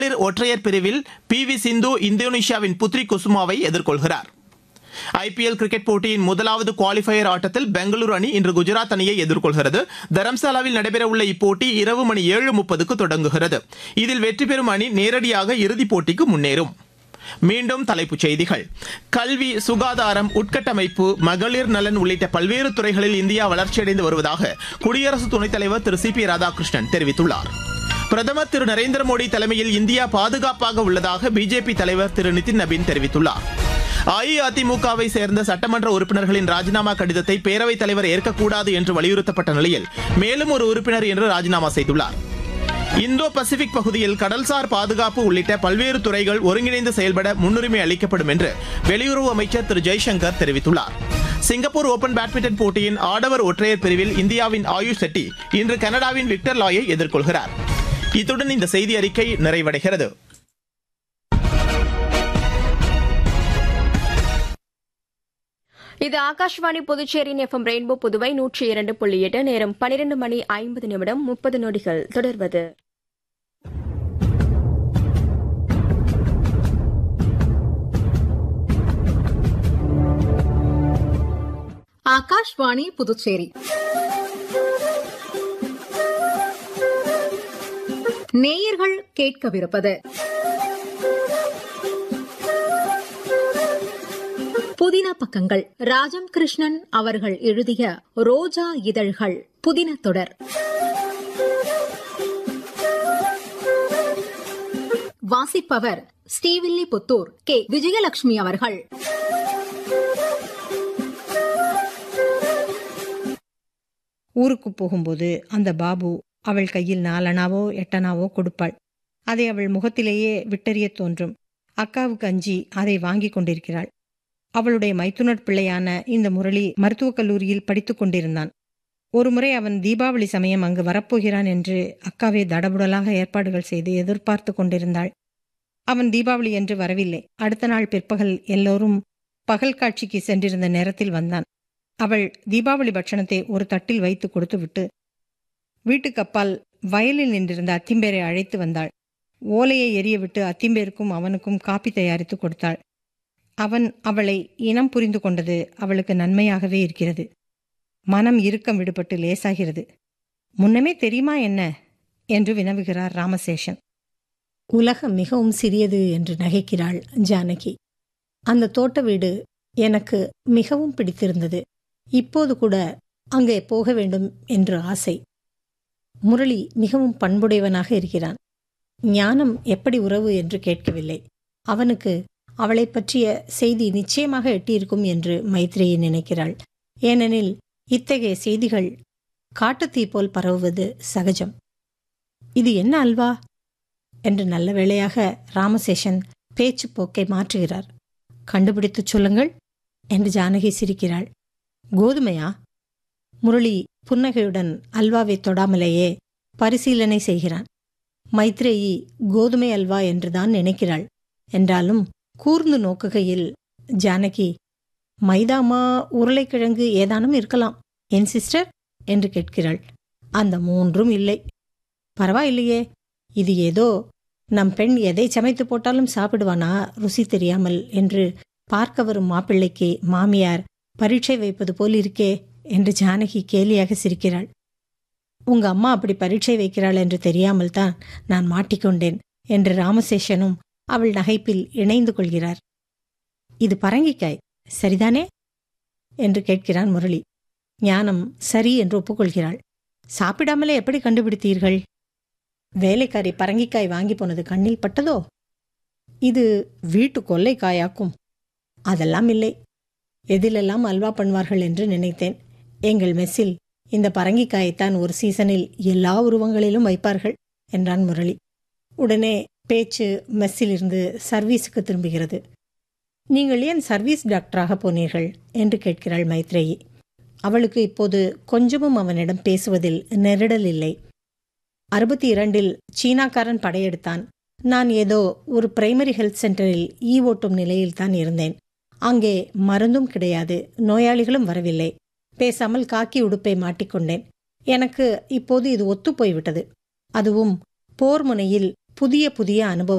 மகளிர் ஒற்றையர் பிரிவில் பி வி சிந்து இந்தோனேஷியாவின் புத்ரி குசுமாவை எதிர்கொள்கிறார் ஐபிஎல் கிரிக்கெட் போட்டியின் முதலாவது குவாலிஃபயர் ஆட்டத்தில் பெங்களூரு அணி இன்று குஜராத் அணியை எதிர்கொள்கிறது தரம்சாலாவில் நடைபெறவுள்ள இப்போட்டி இரவு மணி ஏழு முப்பதுக்கு தொடங்குகிறது இதில் வெற்றி பெறும் அணி நேரடியாக இறுதிப் போட்டிக்கு முன்னேறும் மீண்டும் தலைப்புச் செய்திகள் கல்வி சுகாதாரம் உட்கட்டமைப்பு மகளிர் நலன் உள்ளிட்ட பல்வேறு துறைகளில் இந்தியா வளர்ச்சியடைந்து வருவதாக குடியரசு துணைத் தலைவர் திரு சி பி ராதாகிருஷ்ணன் தெரிவித்துள்ளார் பிரதமர் திரு நரேந்திர மோடி தலைமையில் இந்தியா பாதுகாப்பாக உள்ளதாக பிஜேபி தலைவர் திரு நிதின் நபீன் தெரிவித்துள்ளார் அஇஅதிமுகவை சேர்ந்த சட்டமன்ற உறுப்பினர்களின் ராஜினாமா கடிதத்தை பேரவைத் தலைவர் ஏற்கக்கூடாது என்று வலியுறுத்தப்பட்ட நிலையில் மேலும் ஒரு உறுப்பினர் இன்று ராஜினாமா செய்துள்ளார் இந்தோ பசிபிக் பகுதியில் கடல்சார் பாதுகாப்பு உள்ளிட்ட பல்வேறு துறைகள் ஒருங்கிணைந்து செயல்பட முன்னுரிமை அளிக்கப்படும் என்று வெளியுறவு அமைச்சர் திரு ஜெய்சங்கர் தெரிவித்துள்ளார் சிங்கப்பூர் ஓபன் பேட்மிண்டன் போட்டியின் ஆடவர் ஒற்றையர் பிரிவில் இந்தியாவின் ஆயுஷ் செட்டி இன்று கனடாவின் விக்டர் லாயை எதிர்கொள்கிறார் இத்துடன் இந்த செய்தி அறிக்கை நிறைவடைகிறது இது ஆகாஷ்வாணி புதுச்சேரியின் எஃப்எம் ரெயின்போ புதுவை நூற்றி இரண்டு புள்ளி எட்டு நேரம் பனிரெண்டு மணி ஐம்பது நிமிடம் முப்பது நொடிகள் தொடர்வது ஆகாஷ்வாணி புதுச்சேரி நேயர்கள் கேட்கவிருப்பது புதின பக்கங்கள் ராஜம் கிருஷ்ணன் அவர்கள் எழுதிய ரோஜா இதழ்கள் புதின தொடர் வாசிப்பவர் ஸ்ரீவில்லிபுத்தூர் கே விஜயலட்சுமி அவர்கள் ஊருக்கு போகும்போது அந்த பாபு அவள் கையில் நாலனாவோ எட்டனாவோ கொடுப்பாள் அதை அவள் முகத்திலேயே விட்டறிய தோன்றும் அக்காவுக்கு அஞ்சி அதை வாங்கி கொண்டிருக்கிறாள் அவளுடைய மைத்துனர் பிள்ளையான இந்த முரளி மருத்துவக் கல்லூரியில் படித்துக் கொண்டிருந்தான் ஒருமுறை அவன் தீபாவளி சமயம் அங்கு வரப்போகிறான் என்று அக்காவே தடபுடலாக ஏற்பாடுகள் செய்து எதிர்பார்த்து கொண்டிருந்தாள் அவன் தீபாவளி என்று வரவில்லை அடுத்த நாள் பிற்பகல் எல்லோரும் பகல் காட்சிக்கு சென்றிருந்த நேரத்தில் வந்தான் அவள் தீபாவளி பட்சணத்தை ஒரு தட்டில் வைத்து கொடுத்துவிட்டு வீட்டுக்கு அப்பால் வயலில் நின்றிருந்த அத்திம்பேரை அழைத்து வந்தாள் ஓலையை எரியவிட்டு அத்திம்பேருக்கும் அவனுக்கும் காப்பி தயாரித்து கொடுத்தாள் அவன் அவளை இனம் புரிந்து கொண்டது அவளுக்கு நன்மையாகவே இருக்கிறது மனம் இறுக்கம் விடுபட்டு லேசாகிறது முன்னமே தெரியுமா என்ன என்று வினவுகிறார் ராமசேஷன் உலகம் மிகவும் சிறியது என்று நகைக்கிறாள் ஜானகி அந்த தோட்ட வீடு எனக்கு மிகவும் பிடித்திருந்தது இப்போது கூட அங்கே போக வேண்டும் என்று ஆசை முரளி மிகவும் பண்புடையவனாக இருக்கிறான் ஞானம் எப்படி உறவு என்று கேட்கவில்லை அவனுக்கு அவளை பற்றிய செய்தி நிச்சயமாக எட்டியிருக்கும் என்று மைத்ரேயி நினைக்கிறாள் ஏனெனில் இத்தகைய செய்திகள் காட்டுத்தீ போல் பரவுவது சகஜம் இது என்ன அல்வா என்று நல்ல வேளையாக ராமசேஷன் பேச்சு போக்கை மாற்றுகிறார் கண்டுபிடித்துச் சொல்லுங்கள் என்று ஜானகி சிரிக்கிறாள் கோதுமையா முரளி புன்னகையுடன் அல்வாவை தொடாமலேயே பரிசீலனை செய்கிறான் மைத்ரேயி கோதுமை அல்வா என்றுதான் நினைக்கிறாள் என்றாலும் கூர்ந்து நோக்குகையில் ஜானகி மைதாமா உருளைக்கிழங்கு ஏதானும் இருக்கலாம் என் சிஸ்டர் என்று கேட்கிறாள் அந்த மூன்றும் இல்லை பரவாயில்லையே இது ஏதோ நம் பெண் எதை சமைத்து போட்டாலும் சாப்பிடுவானா ருசி தெரியாமல் என்று பார்க்க வரும் மாப்பிள்ளைக்கு மாமியார் பரீட்சை வைப்பது போல் இருக்கே என்று ஜானகி கேலியாக சிரிக்கிறாள் உங்க அம்மா அப்படி பரீட்சை வைக்கிறாள் என்று தெரியாமல் தான் நான் மாட்டிக்கொண்டேன் என்று ராமசேஷனும் அவள் நகைப்பில் இணைந்து கொள்கிறார் இது பரங்கிக்காய் சரிதானே என்று கேட்கிறான் முரளி ஞானம் சரி என்று ஒப்புக்கொள்கிறாள் சாப்பிடாமலே எப்படி கண்டுபிடித்தீர்கள் வேலைக்காரி பரங்கிக்காய் வாங்கி போனது கண்ணில் பட்டதோ இது வீட்டு கொல்லைக்காயாக்கும் அதெல்லாம் இல்லை எதிலெல்லாம் அல்வா பண்ணுவார்கள் என்று நினைத்தேன் எங்கள் மெஸ்ஸில் இந்த பரங்கிக்காயைத்தான் ஒரு சீசனில் எல்லா உருவங்களிலும் வைப்பார்கள் என்றான் முரளி உடனே பேச்சு மெஸ்ஸிலிருந்து சர்வீஸுக்கு திரும்புகிறது நீங்கள் ஏன் சர்வீஸ் டாக்டராக போனீர்கள் என்று கேட்கிறாள் மைத்ரேயி அவளுக்கு இப்போது கொஞ்சமும் அவனிடம் பேசுவதில் நெருடல் இல்லை அறுபத்தி இரண்டில் சீனாக்காரன் படையெடுத்தான் நான் ஏதோ ஒரு பிரைமரி ஹெல்த் சென்டரில் ஈ ஓட்டும் நிலையில் தான் இருந்தேன் அங்கே மருந்தும் கிடையாது நோயாளிகளும் வரவில்லை பேசாமல் காக்கி உடுப்பை மாட்டிக்கொண்டேன் எனக்கு இப்போது இது ஒத்துப் போய்விட்டது அதுவும் போர் முனையில் புதிய புதிய அனுபவ